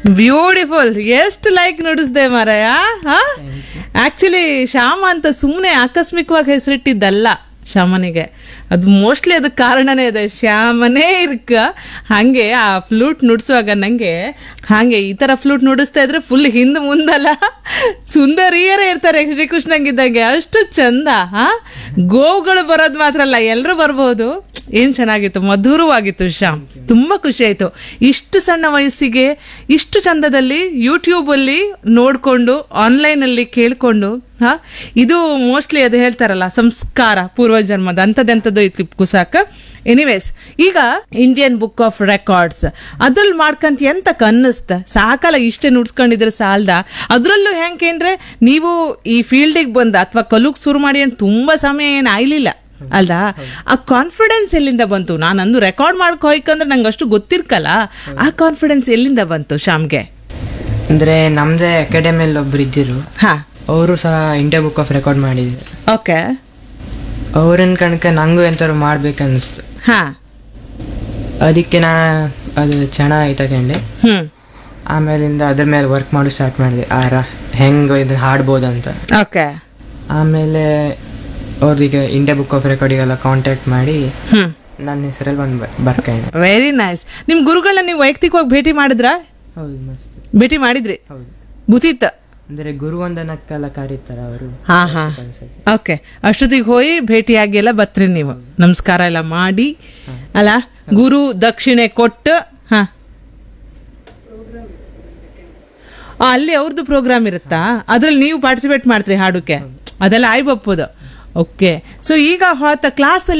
beautiful ಎಷ್ಟು like ನುಡಿಸ್ದೆ ಮಾರಾಯ actually Shyama ಅಂತ ಸುಮ್ಮನೆ ಆಕಸ್ಮಿಕವಾಗಿ ಹೆಸರಿಟ್ಟಿದ್ದಲ್ಲ ಶ್ಯಾಮನಿಗೆ ಅದು ಮೋಸ್ಟ್ಲಿ ಅದಕ್ಕೆ ಕಾರಣನೇ ಇದೆ ಶ್ಯಾಮನೇ ಇರ್ಕ ಹಾಗೆ ಆ ಫ್ಲೂಟ್ ನುಡಿಸುವಾಗ ನಂಗೆ ಹಾಗೆ ಈ ಥರ ಫ್ಲೂಟ್ ನುಡಿಸ್ತಾ ಇದ್ರೆ ಫುಲ್ ಹಿಂದೆ ಮುಂದಲ್ಲ ಸುಂದರಿಯರೇ ಇರ್ತಾರೆ ಶ್ರೀಕೃಷ್ಣಂಗಿದ್ದಂಗೆ ಅಷ್ಟು ಚಂದ ಹಾ ಗೋವುಗಳು ಬರೋದು ಮಾತ್ರ ಅಲ್ಲ ಎಲ್ಲರೂ ಬರ್ಬೋದು ಏನ್ ಚೆನ್ನಾಗಿತ್ತು ಮಧುರವಾಗಿತ್ತು ಶ್ಯಾಮ್ ತುಂಬಾ ಖುಷಿ ಆಯ್ತು ಇಷ್ಟು ಸಣ್ಣ ವಯಸ್ಸಿಗೆ ಇಷ್ಟು ಚಂದದಲ್ಲಿ ಯೂಟ್ಯೂಬ್ ಅಲ್ಲಿ ನೋಡ್ಕೊಂಡು ಆನ್ಲೈನ್ ಅಲ್ಲಿ ಕೇಳ್ಕೊಂಡು ಹಾ ಇದು ಮೋಸ್ಟ್ಲಿ ಅದು ಹೇಳ್ತಾರಲ್ಲ ಸಂಸ್ಕಾರ ಪೂರ್ವಜನ್ಮದ ಅಂಥದ್ದೆಂಥದ್ದು ಇತ್ತು ಕುಸಾಕ ಎನಿವೇಸ್ ಈಗ ಇಂಡಿಯನ್ ಬುಕ್ ಆಫ್ ರೆಕಾರ್ಡ್ಸ್ ಅದ್ರಲ್ಲಿ ಮಾಡ್ಕಂತ ಎಂತಕ್ ಅನ್ನಿಸ್ತ ಸಾಕಲ್ಲ ಇಷ್ಟೇ ನುಡ್ಸ್ಕೊಂಡಿದ್ರೆ ಸಾಲ್ದ ಅದ್ರಲ್ಲೂ ಹೆಂಗೇನ್ರೆ ನೀವು ಈ ಫೀಲ್ಡಿಗೆ ಬಂದ ಅಥವಾ ಕಲುಗ್ ಶುರು ಮಾಡಿ ಅಂತ ತುಂಬಾ ಸಮಯ ಏನು ಆಯ್ಲಿಲ್ಲ ಅಲ್ದಾ ಆ ಕಾನ್ಫಿಡೆನ್ಸ್ ಎಲ್ಲಿಂದ ಬಂತು ನಾನು ಅಂದು ರೆಕಾರ್ಡ್ ಮಾಡ್ಕೊ ಹೋಯ್ಕಂದ್ರೆ ನಂಗೆ ಅಷ್ಟು ಗೊತ್ತಿರ್ಕಲ್ಲ ಆ ಕಾನ್ಫಿಡೆನ್ಸ್ ಎಲ್ಲಿಂದ ಬಂತು ಶ್ಯಾಮ್ಗೆ ಅಂದರೆ ನಮ್ಮದೇ ಅಕಾಡೆಮಿಯಲ್ಲಿ ಒಬ್ರು ಇದ್ದಿರು ಹಾ ಅವರು ಸಹ ಇಂಡಿಯಾ ಬುಕ್ ಆಫ್ ರೆಕಾರ್ಡ್ ಮಾಡಿದ್ರು ಓಕೆ ಅವ್ರನ್ನ ಕಣಕ ನಂಗೂ ಎಂಥವ್ರು ಮಾಡ್ಬೇಕನ್ನಿಸ್ತು ಹಾ ಅದಕ್ಕೆ ನಾ ಅದು ಚೆನ್ನಾಗಿ ತಗೊಂಡೆ ಹ್ಮ್ ಆಮೇಲಿಂದ ಅದ್ರ ಮೇಲೆ ವರ್ಕ್ ಮಾಡಿ ಸ್ಟಾರ್ಟ್ ಮಾಡಿದೆ ಆರ ಹೆಂಗೆ ಇದು ಹಾಡ್ಬೋದಂತ ಓಕೆ ಆಮೇಲೆ ಅವ್ರಿಗೆ ಇಂಡಿಯಾ ಬುಕ್ ಆಫ್ ರೆಕಾರ್ಡಿಗೆಲ್ಲ ಕಾಂಟ್ಯಾಕ್ಟ್ ಮಾಡಿ ಹ್ಮ್ ನನ್ನ ಹೆಸರಲ್ಲಿ ಬಂದು ಬರ್ಕೊಂಡು ವೆರಿ ನೈಸ್ ನಿಮ್ ಗುರುಗಳನ್ನ ನೀವು ವೈಯಕ್ತಿಕವಾಗಿ ಭೇಟಿ ಮಾಡಿದ್ರಾ ಹೌದು ಮಸ್ತ್ ಭೇಟಿ ಮಾಡಿದ್ರಿ ಹೌದು ಗೊತ್ತಿತ್ತ ಅಂದರೆ ಗುರುವಂದನಕ್ಕೆಲ್ಲ ಕರೀತಾರೆ ಅವರು ಹಾ ಹಾ ಓಕೆ ಅಷ್ಟೊತ್ತಿಗೆ ಹೋಗಿ ಭೇಟಿಯಾಗಿ ಎಲ್ಲ ಬತ್ರಿ ನೀವು ನಮಸ್ಕಾರ ಎಲ್ಲ ಮಾಡಿ ಅಲ್ಲ ಗುರು ದಕ್ಷಿಣೆ ಕೊಟ್ಟು ಹಾ ಆ, ಅಲ್ಲಿ ಅವ್ರದ್ದು ಪ್ರೋಗ್ರಾಮ್ ಇರುತ್ತಾ ಅದ್ರಲ್ಲಿ ನೀವು ಪಾರ್ಟಿಸಿಪೇಟ್ ಮಾಡ್ತೀರಿ ಹಾಡುಕ್ಕೆ ಅದೆಲ್ಲ ಆಯ್ಬಪ್ಪದು ಓಕೆ ಸೊ ಈಗ ಹೊತ್ತ ಕ್ಲಾಸಲ್ಲಿ